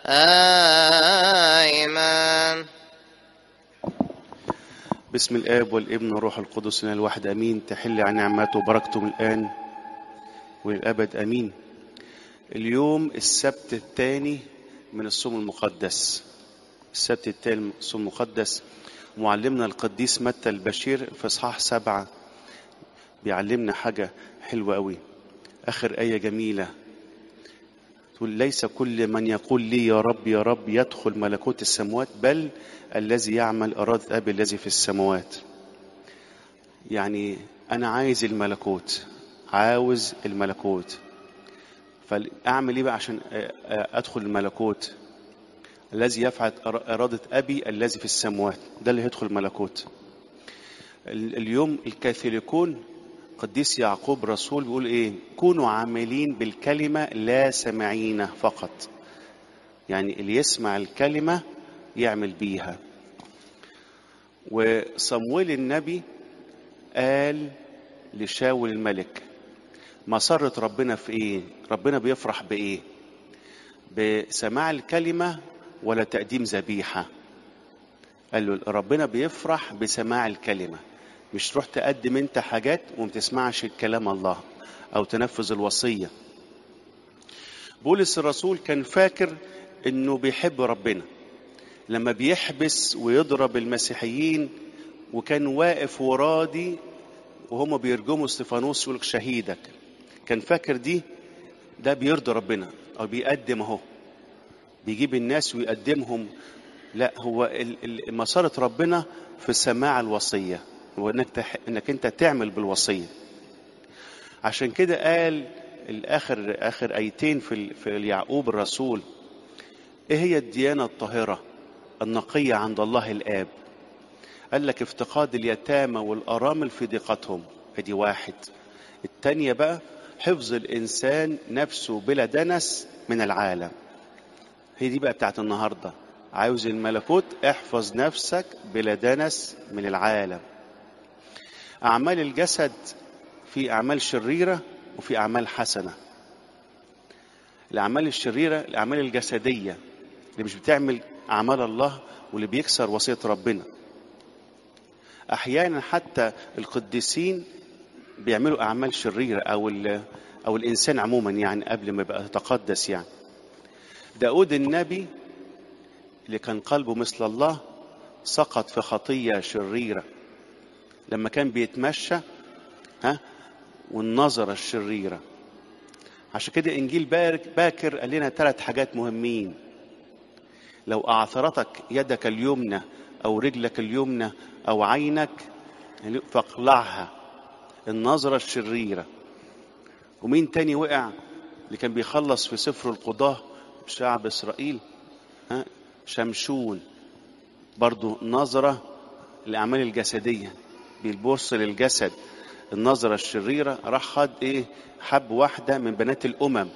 آمين باسم الآب والابن والروح القدس لنا الواحد أمين تحل عن نعمته وبركته من الآن وللأبد أمين اليوم السبت الثاني من الصوم المقدس السبت الثاني من الصوم المقدس معلمنا القديس متى البشير في إصحاح سبعة بيعلمنا حاجة حلوة قوي آخر آية جميلة تقول ليس كل من يقول لي يا رب يا رب يدخل ملكوت السماوات بل الذي يعمل إرادة أبي الذي في السماوات يعني أنا عايز الملكوت عاوز الملكوت فأعمل إيه بقى عشان أدخل الملكوت الذي يفعل إرادة أبي الذي في السماوات ده اللي يدخل الملكوت اليوم الكاثوليكون قديس يعقوب رسول بيقول ايه كونوا عاملين بالكلمة لا سامعين فقط يعني اللي يسمع الكلمة يعمل بيها وصمويل النبي قال لشاول الملك مسرة ربنا في ايه ربنا بيفرح بايه بسماع الكلمة ولا تقديم ذبيحة قال له ربنا بيفرح بسماع الكلمة مش تروح تقدم انت حاجات وما تسمعش الكلام الله او تنفذ الوصية بولس الرسول كان فاكر انه بيحب ربنا لما بيحبس ويضرب المسيحيين وكان واقف وراضي وهم بيرجموا استفانوس يقول شهيدك كان فاكر دي ده بيرضي ربنا او بيقدم اهو بيجيب الناس ويقدمهم لا هو مسارة ربنا في سماع الوصيه وانك تح... انك انت تعمل بالوصيه عشان كده قال الاخر اخر ايتين في ال... في يعقوب الرسول ايه هي الديانه الطاهره النقيه عند الله الاب قال لك افتقاد اليتامى والارامل في ضيقتهم ادي واحد التانية بقى حفظ الانسان نفسه بلا دنس من العالم هي دي بقى بتاعت النهارده عاوز الملكوت احفظ نفسك بلا دنس من العالم أعمال الجسد في أعمال شريرة وفي أعمال حسنة الأعمال الشريرة الأعمال الجسدية اللي مش بتعمل أعمال الله واللي بيكسر وصية ربنا أحيانا حتى القديسين بيعملوا أعمال شريرة أو أو الإنسان عموما يعني قبل ما يبقى يتقدس يعني داود النبي اللي كان قلبه مثل الله سقط في خطية شريرة لما كان بيتمشى ها والنظرة الشريرة عشان كده إنجيل باكر قال لنا ثلاث حاجات مهمين لو أعثرتك يدك اليمنى أو رجلك اليمنى أو عينك فاقلعها النظرة الشريرة ومين تاني وقع اللي كان بيخلص في سفر القضاة شعب إسرائيل ها شمشون برضو نظرة الأعمال الجسدية بيبص للجسد النظرة الشريرة راح خد ايه حب واحدة من بنات الأمم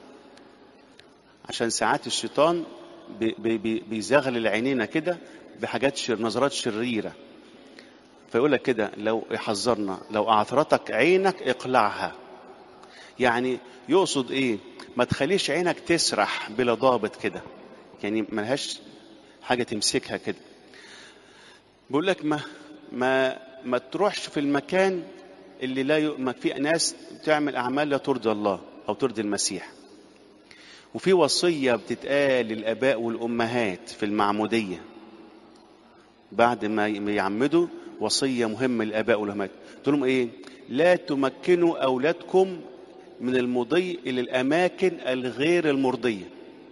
عشان ساعات الشيطان بي بي بيزغلل عينينا كده بحاجات شر نظرات شريرة فيقول لك كده لو يحذرنا لو أعثرتك عينك اقلعها يعني يقصد ايه ما تخليش عينك تسرح بلا ضابط كده يعني ملهاش حاجة تمسكها كده بيقول لك ما ما ما تروحش في المكان اللي لا ي... ما في ناس تعمل اعمال لا ترضي الله او ترضي المسيح وفي وصيه بتتقال للاباء والامهات في المعموديه بعد ما يعمدوا وصيه مهمه للاباء والامهات تقول لهم ايه لا تمكنوا اولادكم من المضي الى الاماكن الغير المرضيه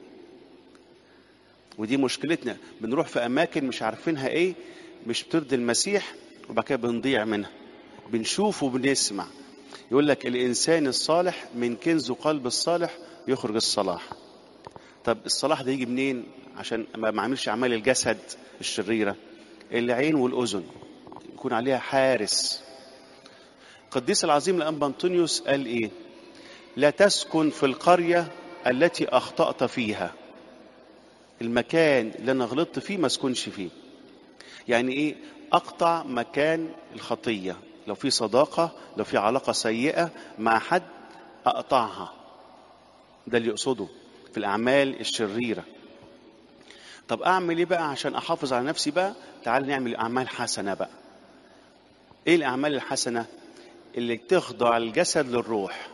ودي مشكلتنا بنروح في اماكن مش عارفينها ايه مش بترضي المسيح وبعد كده بنضيع منها بنشوف وبنسمع يقول لك الانسان الصالح من كنز قلب الصالح يخرج الصلاح طب الصلاح ده يجي منين عشان ما اعملش اعمال الجسد الشريره العين والاذن يكون عليها حارس القديس العظيم الانبا انطونيوس قال ايه لا تسكن في القريه التي اخطات فيها المكان اللي انا غلطت فيه ما اسكنش فيه يعني ايه اقطع مكان الخطيه لو في صداقه لو في علاقه سيئه مع حد اقطعها ده اللي يقصده في الاعمال الشريره طب اعمل ايه بقى عشان احافظ على نفسي بقى تعال نعمل اعمال حسنه بقى ايه الاعمال الحسنه اللي تخضع الجسد للروح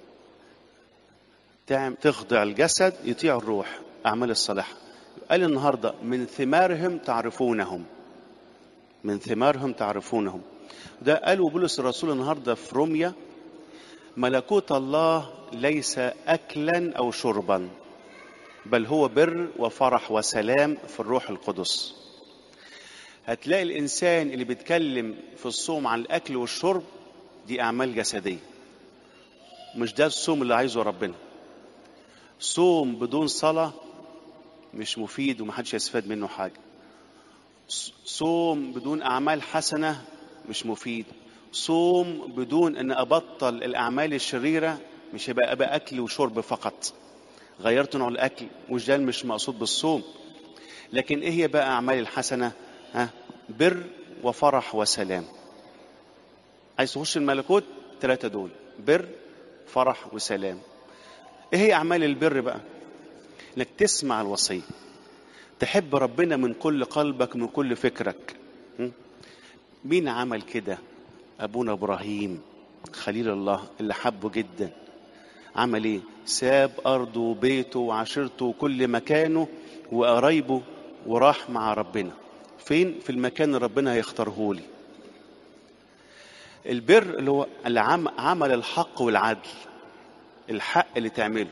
تعم- تخضع الجسد يطيع الروح اعمال الصالحه قال النهارده من ثمارهم تعرفونهم من ثمارهم تعرفونهم ده قالوا بولس الرسول النهارده في روميا ملكوت الله ليس اكلا او شربا بل هو بر وفرح وسلام في الروح القدس هتلاقي الانسان اللي بيتكلم في الصوم عن الاكل والشرب دي اعمال جسديه مش ده الصوم اللي عايزه ربنا صوم بدون صلاه مش مفيد ومحدش يستفاد منه حاجه ص- صوم بدون اعمال حسنه مش مفيد صوم بدون ان ابطل الاعمال الشريره مش هيبقى أبقى اكل وشرب فقط غيرت نوع الاكل مش ده مش مقصود بالصوم لكن ايه هي بقى اعمال الحسنه ها بر وفرح وسلام عايز تخش الملكوت ثلاثه دول بر فرح وسلام ايه هي اعمال البر بقى انك تسمع الوصيه تحب ربنا من كل قلبك من كل فكرك م? مين عمل كده ابونا ابراهيم خليل الله اللي حبه جدا عمل ايه ساب ارضه وبيته وعشيرته وكل مكانه وقرايبه وراح مع ربنا فين في المكان اللي ربنا هيختاره لي البر اللي هو اللي عم عمل الحق والعدل الحق اللي تعمله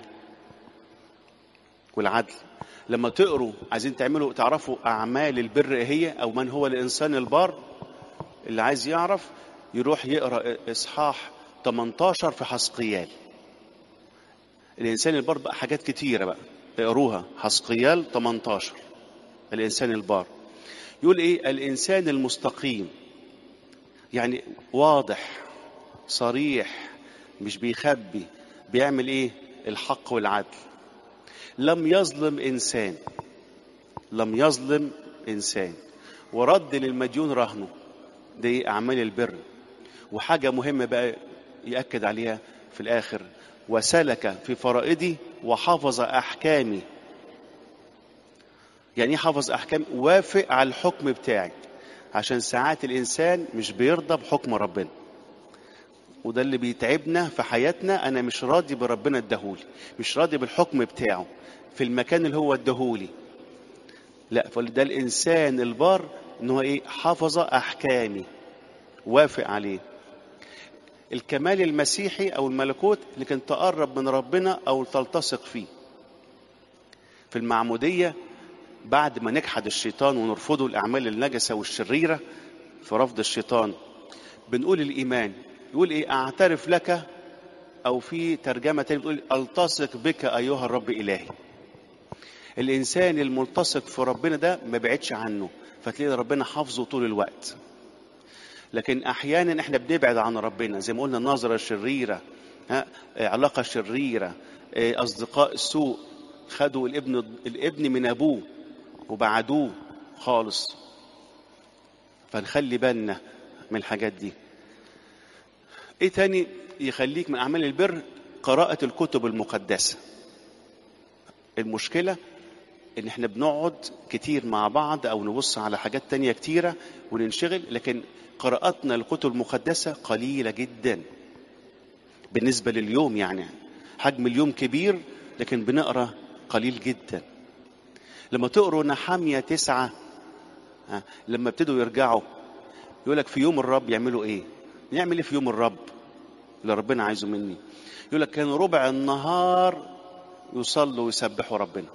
والعدل لما تقروا عايزين تعملوا تعرفوا اعمال البر ايه هي او من هو الانسان البار اللي عايز يعرف يروح يقرا اصحاح 18 في حسقيال الانسان البار بقى حاجات كتيره بقى اقروها حسقيال 18 الانسان البار يقول ايه الانسان المستقيم يعني واضح صريح مش بيخبي بيعمل ايه الحق والعدل لم يظلم انسان لم يظلم انسان ورد للمديون رهنه دي اعمال البر وحاجه مهمه بقى ياكد عليها في الاخر وسلك في فرائضي وحفظ احكامي يعني ايه حفظ احكامي وافق على الحكم بتاعي عشان ساعات الانسان مش بيرضى بحكم ربنا وده اللي بيتعبنا في حياتنا انا مش راضي بربنا اداهولي مش راضي بالحكم بتاعه في المكان اللي هو اداهولي لا فده الانسان البار ان هو ايه حفظ احكامي وافق عليه الكمال المسيحي او الملكوت اللي كان تقرب من ربنا او تلتصق فيه في المعموديه بعد ما نجحد الشيطان ونرفضه الاعمال النجسه والشريره في رفض الشيطان بنقول الايمان يقول ايه اعترف لك او في ترجمه تانية بتقول التصق بك ايها الرب الهي الانسان الملتصق في ربنا ده ما بعدش عنه فتلاقي ربنا حافظه طول الوقت لكن احيانا احنا بنبعد عن ربنا زي ما قلنا نظره شريره ها علاقه شريره اصدقاء السوء خدوا الابن الابن من ابوه وبعدوه خالص فنخلي بالنا من الحاجات دي ايه تاني يخليك من اعمال البر قراءة الكتب المقدسة المشكلة ان احنا بنقعد كتير مع بعض او نبص على حاجات تانية كتيرة وننشغل لكن قراءتنا للكتب المقدسة قليلة جدا بالنسبة لليوم يعني حجم اليوم كبير لكن بنقرا قليل جدا لما تقروا نحامية تسعة لما ابتدوا يرجعوا يقول لك في يوم الرب يعملوا ايه نعمل ايه في يوم الرب اللي ربنا عايزه مني يقول لك كان ربع النهار يصلوا ويسبحوا ربنا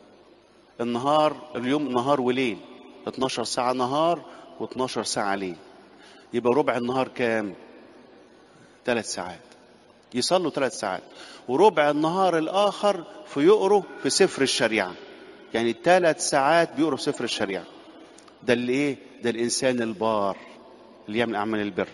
النهار اليوم نهار وليل 12 ساعة نهار و12 ساعة ليل يبقى ربع النهار كام ثلاث ساعات يصلوا ثلاث ساعات وربع النهار الآخر في يقروا في سفر الشريعة يعني ثلاث ساعات بيقروا في سفر الشريعة ده اللي ايه ده الإنسان البار اللي يعمل أعمال البر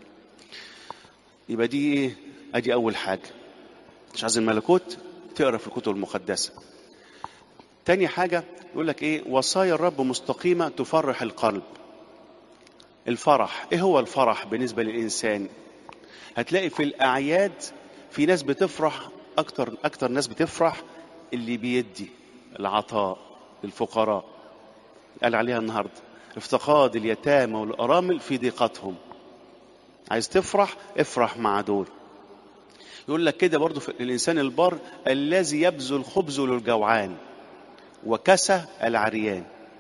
يبقى دي ايه ادي اول حاجه مش عايز الملكوت تقرا في الكتب المقدسه تاني حاجه يقول لك ايه وصايا الرب مستقيمه تفرح القلب الفرح ايه هو الفرح بالنسبه للانسان هتلاقي في الاعياد في ناس بتفرح اكتر اكتر ناس بتفرح اللي بيدي العطاء للفقراء قال عليها النهارده افتقاد اليتامى والارامل في ضيقتهم عايز تفرح افرح مع دول يقول لك كده برضو في الانسان البار الذي يبذل خبزه للجوعان وكسى العريان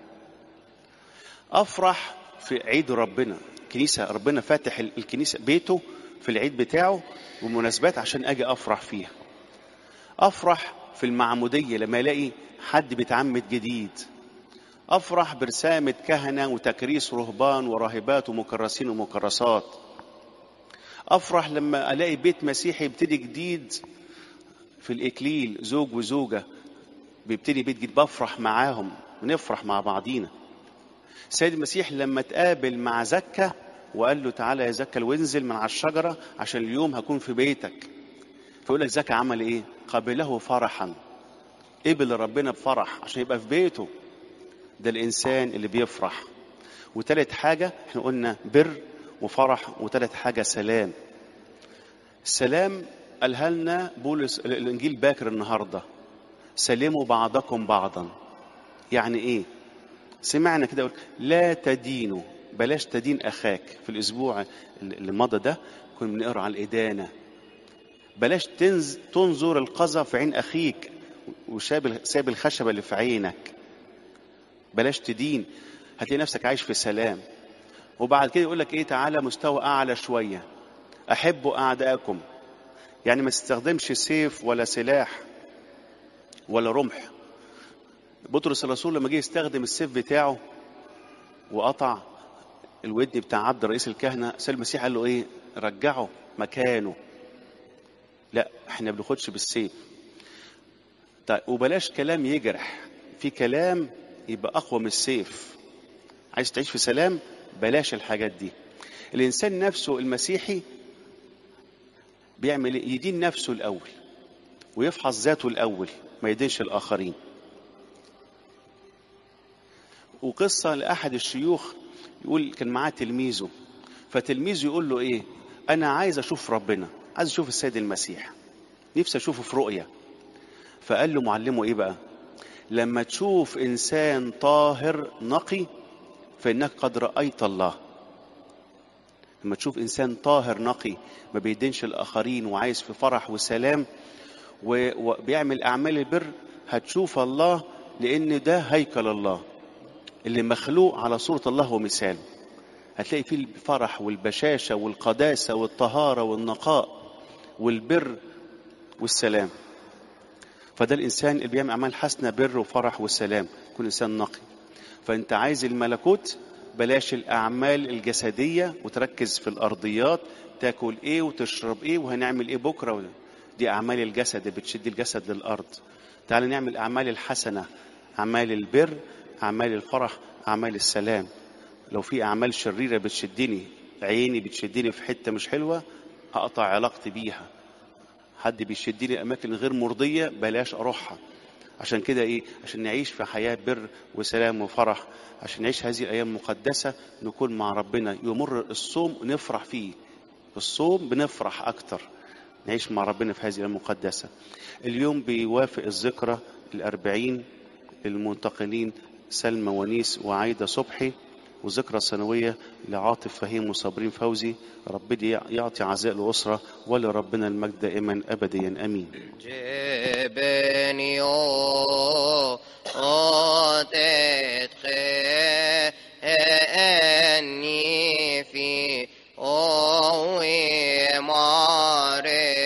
افرح في عيد ربنا كنيسه ربنا فاتح الكنيسه بيته في العيد بتاعه ومناسبات عشان اجي افرح فيها افرح في المعموديه لما الاقي حد بيتعمد جديد افرح برسامه كهنه وتكريس رهبان وراهبات ومكرسين ومكرسات افرح لما الاقي بيت مسيحي يبتدي جديد في الاكليل زوج وزوجه بيبتدي بيت جديد بفرح معاهم ونفرح مع بعضينا سيد المسيح لما تقابل مع زكا وقال له تعالى يا زكا وانزل من على الشجره عشان اليوم هكون في بيتك فيقول لك زكا عمل ايه قبله فرحا قبل ربنا بفرح عشان يبقى في بيته ده الانسان اللي بيفرح وتالت حاجه احنا قلنا بر وفرح وتالت حاجه سلام السلام قالها لنا بولس الانجيل باكر النهارده سلموا بعضكم بعضا يعني ايه سمعنا كده لا تدينوا بلاش تدين اخاك في الاسبوع اللي مضى ده كنا بنقرا على الادانه بلاش تنز تنظر القذى في عين اخيك وساب ساب الخشبه اللي في عينك بلاش تدين هتلاقي نفسك عايش في سلام وبعد كده يقول لك ايه تعالى مستوى اعلى شويه احبوا اعدائكم يعني ما تستخدمش سيف ولا سلاح ولا رمح بطرس الرسول لما جه يستخدم السيف بتاعه وقطع الودن بتاع عبد رئيس الكهنه سيد المسيح قال له ايه رجعه مكانه لا احنا ما بناخدش بالسيف طيب وبلاش كلام يجرح في كلام يبقى اقوى من السيف عايز تعيش في سلام بلاش الحاجات دي الانسان نفسه المسيحي بيعمل ايه يدين نفسه الاول ويفحص ذاته الاول ما يدينش الاخرين وقصة لأحد الشيوخ يقول كان معاه تلميذه فتلميذه يقول له إيه أنا عايز أشوف ربنا عايز أشوف السيد المسيح نفسي أشوفه في رؤية فقال له معلمه إيه بقى لما تشوف إنسان طاهر نقي فإنك قد رأيت الله لما تشوف إنسان طاهر نقي ما بيدينش الآخرين وعايز في فرح وسلام وبيعمل أعمال البر هتشوف الله لأن ده هيكل الله اللي مخلوق على صورة الله ومثاله هتلاقي فيه الفرح والبشاشة والقداسة والطهارة والنقاء والبر والسلام فده الإنسان اللي بيعمل أعمال حسنة بر وفرح والسلام يكون إنسان نقي فأنت عايز الملكوت بلاش الأعمال الجسدية وتركز في الأرضيات تاكل إيه وتشرب إيه وهنعمل إيه بكرة دي أعمال الجسد بتشد الجسد للأرض تعال نعمل أعمال الحسنة أعمال البر أعمال الفرح أعمال السلام لو في أعمال شريرة بتشدني عيني بتشدني في حتة مش حلوة هقطع علاقتي بيها حد بيشدني أماكن غير مرضية بلاش أروحها عشان كده إيه عشان نعيش في حياة بر وسلام وفرح عشان نعيش هذه الأيام مقدسة نكون مع ربنا يمر الصوم نفرح فيه الصوم بنفرح أكتر نعيش مع ربنا في هذه الأيام المقدسة اليوم بيوافق الذكرى الأربعين للمنتقلين سلمى ونيس وعايدة صبحي وذكرى سنوية لعاطف فهيم وصابرين فوزي ربنا يعطي عزاء الأسرة ولربنا المجد دائما أبديا أمين جبني أوتت خاني